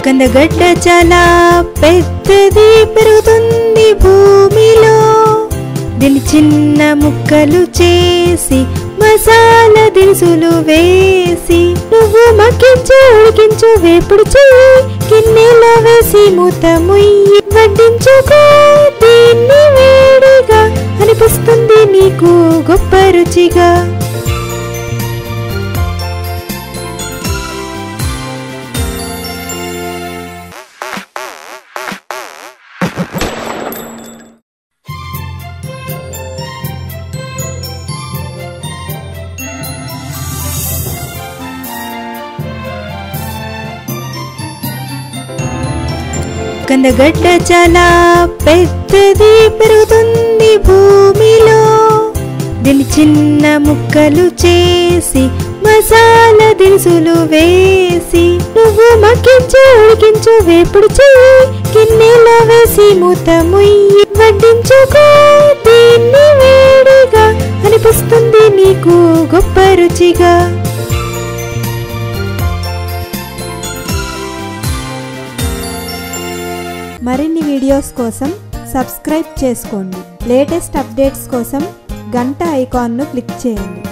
కందగడ్డ చాలా పెద్దది పెరుగుతుంది భూమిలో దీన్ని చిన్న ముక్కలు చేసి మసాలా దినుసులు వేసి నువ్వు మగ్గించు ఉడికించు వేపుడు చెయ్యి గిన్నెలో వేసి మూత ముయ్యి వడ్డించుకో దీన్ని వేడిగా అనిపిస్తుంది నీకు గొప్ప రుచిగా కందగడ్డ చాలా పెద్దది పెరుగుతుంది భూమిలో దీన్ని చిన్న ముక్కలు చేసి మసాలా దినుసులు వేసి నువ్వు మగ్గించు ఉడికించు వేపుడు చెయ్యి గిన్నెలో వేసి మూత ముయ్యి వడ్డించుకో దీన్ని వేడిగా అనిపిస్తుంది నీకు గొప్ప రుచిగా మరిన్ని వీడియోస్ కోసం సబ్స్క్రైబ్ చేసుకోండి లేటెస్ట్ అప్డేట్స్ కోసం గంట ఐకాన్ను క్లిక్ చేయండి